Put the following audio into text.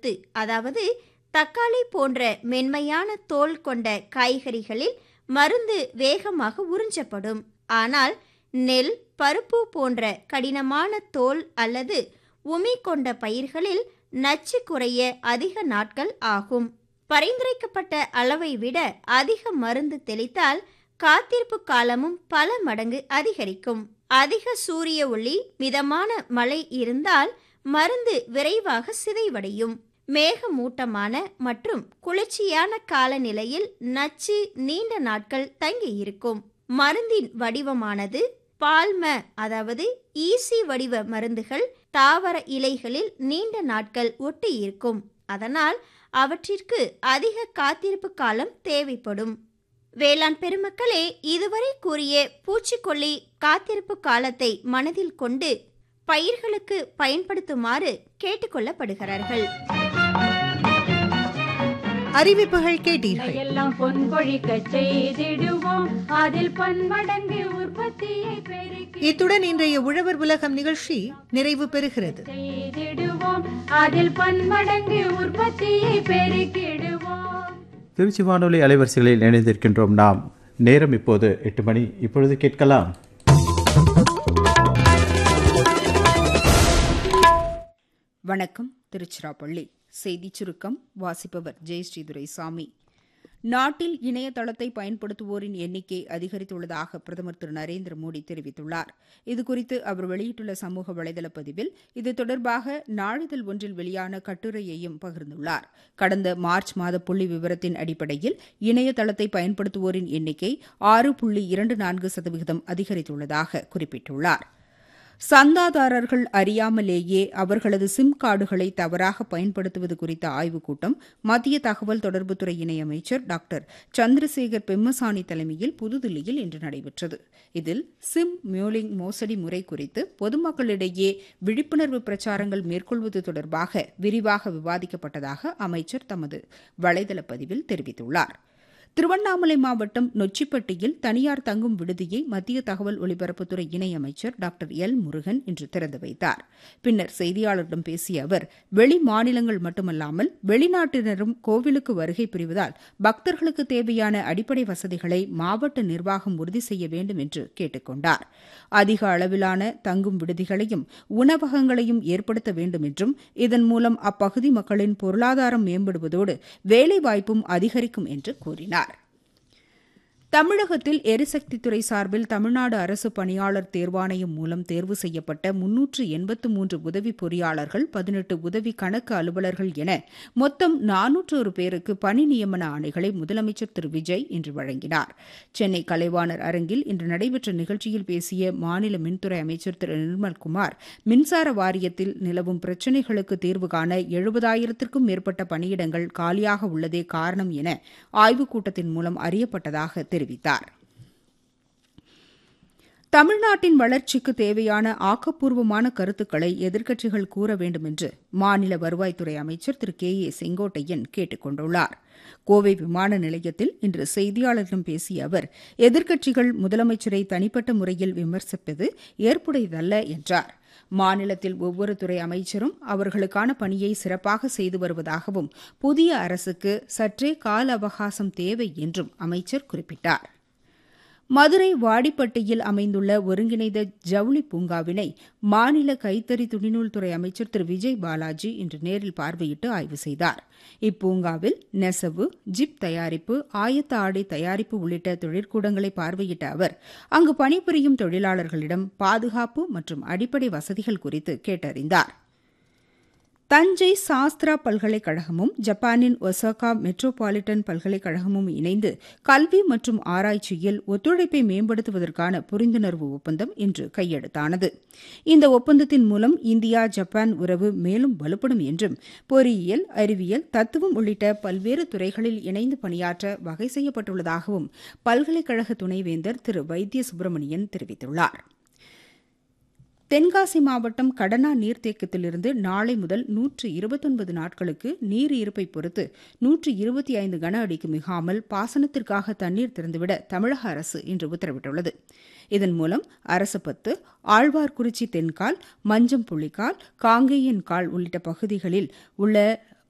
கொத்து அதாவது தக்காளி போன்ற மென்மையான தோல் கொண்ட காய்கறிகளில் மருந்து வேகமாக உறிஞ்சப்படும் ஆனால் நெல் பருப்பு போன்ற கடினமான தோல் அல்லது உமி கொண்ட பயிர்களில் நச்சு குறைய அதிக நாட்கள் ஆகும் பரிந்துரைக்கப்பட்ட அளவை விட அதிக மருந்து தெளித்தால் காத்திருப்பு காலமும் பல மடங்கு அதிகரிக்கும் அதிக சூரிய ஒளி மிதமான மழை இருந்தால் மருந்து விரைவாக சிதைவடையும் மேகமூட்டமான மற்றும் குளிர்ச்சியான காலநிலையில் நச்சு நீண்ட நாட்கள் தங்கியிருக்கும் மருந்தின் வடிவமானது பால்ம அதாவது ஈசி வடிவ மருந்துகள் தாவர இலைகளில் நீண்ட நாட்கள் ஒட்டி இருக்கும் அதனால் அவற்றிற்கு அதிக காத்திருப்பு காலம் தேவைப்படும் வேளாண் பெருமக்களே இதுவரை கூறிய பூச்சிக்கொல்லி காத்திருப்பு காலத்தை மனதில் கொண்டு பயிர்களுக்கு பயன்படுத்துமாறு கேட்டுக்கொள்ளப்படுகிறார்கள் அறிவிப்புகள் கேட்டீர்கள் எல்லாம் பொன் கொழிக்க செய்திடுவோம் அதில் பன்மடங்கு உற்பத்தியை பெருக்கி இத்துடன் இன்றைய உழவர் உலகம் நிகழ்ச்சி நிறைவு பெறுகிறது செய்திடுவோம் அதில் பன்மடங்கு உற்பத்தியை பெருக்கிடுவோம் திருச்சி வானொலி அலைவரிசைகளில் இணைந்திருக்கின்றோம் நாம் நேரம் இப்போது எட்டு மணி இப்பொழுது கேட்கலாம் வணக்கம் திருச்சிராப்பள்ளி செய்திச் சுருக்கம் வாசிப்பவர் ஜெயஸ்ரீ துரைசாமி நாட்டில் இணையதளத்தை பயன்படுத்துவோரின் எண்ணிக்கை அதிகரித்துள்ளதாக பிரதமர் திரு நரேந்திர மோடி தெரிவித்துள்ளார் இதுகுறித்து அவர் வெளியிட்டுள்ள சமூக வலைதள பதிவில் இது தொடர்பாக நாளிதழ் ஒன்றில் வெளியான கட்டுரையையும் பகிர்ந்துள்ளார் கடந்த மார்ச் மாத புள்ளி விவரத்தின் அடிப்படையில் இணையதளத்தை பயன்படுத்துவோரின் எண்ணிக்கை ஆறு புள்ளி இரண்டு நான்கு சதவிகிதம் அதிகரித்துள்ளதாக குறிப்பிட்டுள்ளார் சந்தாதாரர்கள் அறியாமலேயே அவர்களது சிம் கார்டுகளை தவறாக பயன்படுத்துவது குறித்த ஆய்வுக் கூட்டம் மத்திய தகவல் தொடர்புத்துறை இணையமைச்சர் டாக்டர் சந்திரசேகர் பெம்மசானி தலைமையில் புதுதில்லியில் இன்று நடைபெற்றது இதில் சிம் மியூலிங் மோசடி முறை குறித்து பொதுமக்களிடையே விழிப்புணர்வு பிரச்சாரங்கள் மேற்கொள்வது தொடர்பாக விரிவாக விவாதிக்கப்பட்டதாக அமைச்சர் தமது வலைதள பதிவில் தெரிவித்துள்ளார் திருவண்ணாமலை மாவட்டம் நொச்சிப்பட்டியில் தனியார் தங்கும் விடுதியை மத்திய தகவல் ஒலிபரப்புத்துறை இணையமைச்சர் டாக்டர் எல் முருகன் இன்று திறந்து வைத்தார் பின்னர் செய்தியாளர்களிடம் பேசிய அவர் வெளி மாநிலங்கள் மட்டுமல்லாமல் வெளிநாட்டினரும் கோவிலுக்கு வருகை புரிவதால் பக்தர்களுக்கு தேவையான அடிப்படை வசதிகளை மாவட்ட நிர்வாகம் உறுதி செய்ய வேண்டும் என்று கேட்டுக் கொண்டார் அதிக அளவிலான தங்கும் விடுதிகளையும் உணவகங்களையும் ஏற்படுத்த வேண்டும் என்றும் இதன் மூலம் அப்பகுதி மக்களின் பொருளாதாரம் மேம்படுவதோடு வேலைவாய்ப்பும் அதிகரிக்கும் என்று கூறினார் தமிழகத்தில் எரிசக்தித்துறை சார்பில் தமிழ்நாடு அரசு பணியாளர் தேர்வாணையம் மூலம் தேர்வு செய்யப்பட்ட முன்னூற்று எண்பத்து மூன்று உதவி பொறியாளர்கள் பதினெட்டு உதவி கணக்கு அலுவலர்கள் என மொத்தம் நானூற்றொரு பேருக்கு பணி நியமன ஆணைகளை முதலமைச்சர் திரு விஜய் இன்று வழங்கினார் சென்னை கலைவாணர் அரங்கில் இன்று நடைபெற்ற நிகழ்ச்சியில் பேசிய மாநில மின்துறை அமைச்சர் திரு நிர்மல்குமார் மின்சார வாரியத்தில் நிலவும் பிரச்சினைகளுக்கு தீர்வு காண எழுபதாயிரத்திற்கும் மேற்பட்ட பணியிடங்கள் காலியாக உள்ளதே காரணம் என ஆய்வுக் கூட்டத்தின் மூலம் அறியப்பட்டதாக தெரிவித்தார் தெரிவித்தார் தமிழ்நாட்டின் வளர்ச்சிக்கு தேவையான ஆக்கப்பூர்வமான கருத்துக்களை எதிர்க்கட்சிகள் கூற வேண்டும் என்று மாநில வருவாய்த்துறை அமைச்சர் திரு கே ஏ செங்கோட்டையன் கேட்டுக் கொண்டுள்ளார் கோவை விமான நிலையத்தில் இன்று செய்தியாளர்களிடம் பேசிய அவர் எதிர்க்கட்சிகள் முதலமைச்சரை தனிப்பட்ட முறையில் விமர்சிப்பது ஏற்புடையதல்ல என்றார் மாநிலத்தில் ஒவ்வொரு துறை அமைச்சரும் அவர்களுக்கான பணியை சிறப்பாக செய்து வருவதாகவும் புதிய அரசுக்கு சற்றே கால அவகாசம் தேவை என்றும் அமைச்சர் குறிப்பிட்டார் மதுரை வாடிப்பட்டியில் அமைந்துள்ள ஒருங்கிணைந்த ஜவுளி பூங்காவினை மாநில கைத்தறி துணிநூல் துறை அமைச்சர் திரு விஜய் பாலாஜி இன்று நேரில் பார்வையிட்டு ஆய்வு செய்தார் இப்பூங்காவில் நெசவு ஜிப் தயாரிப்பு ஆயத்த ஆடை தயாரிப்பு உள்ளிட்ட தொழிற்கூடங்களை பார்வையிட்ட அவர் அங்கு பணிபுரியும் தொழிலாளர்களிடம் பாதுகாப்பு மற்றும் அடிப்படை வசதிகள் குறித்து கேட்டறிந்தார் தஞ்சை சாஸ்திரா பல்கலைக்கழகமும் ஜப்பானின் ஒசாகா மெட்ரோபாலிட்டன் பல்கலைக்கழகமும் இணைந்து கல்வி மற்றும் ஆராய்ச்சியில் ஒத்துழைப்பை மேம்படுத்துவதற்கான புரிந்துணர்வு ஒப்பந்தம் இன்று கையெழுத்தானது இந்த ஒப்பந்தத்தின் மூலம் இந்தியா ஜப்பான் உறவு மேலும் வலுப்படும் என்றும் பொறியியல் அறிவியல் தத்துவம் உள்ளிட்ட பல்வேறு துறைகளில் இணைந்து பணியாற்ற வகை செய்யப்பட்டுள்ளதாகவும் பல்கலைக்கழக துணைவேந்தர் திரு வைத்திய சுப்பிரமணியன் தெரிவித்துள்ளாா் தென்காசி மாவட்டம் கடனா நீர்த்தேக்கத்திலிருந்து நாளை முதல் நூற்று இருபத்தொன்பது நாட்களுக்கு நீர் இருப்பை பொறுத்து நூற்று இருபத்தி ஐந்து கன அடிக்கு மிகாமல் பாசனத்திற்காக தண்ணீர் திறந்துவிட தமிழக அரசு இன்று உத்தரவிட்டுள்ளது இதன் மூலம் அரசப்பத்து ஆழ்வார்குறிச்சி தென்கால் மஞ்சம் புள்ளிக்கால் காங்கேயன் கால் உள்ளிட்ட பகுதிகளில் உள்ள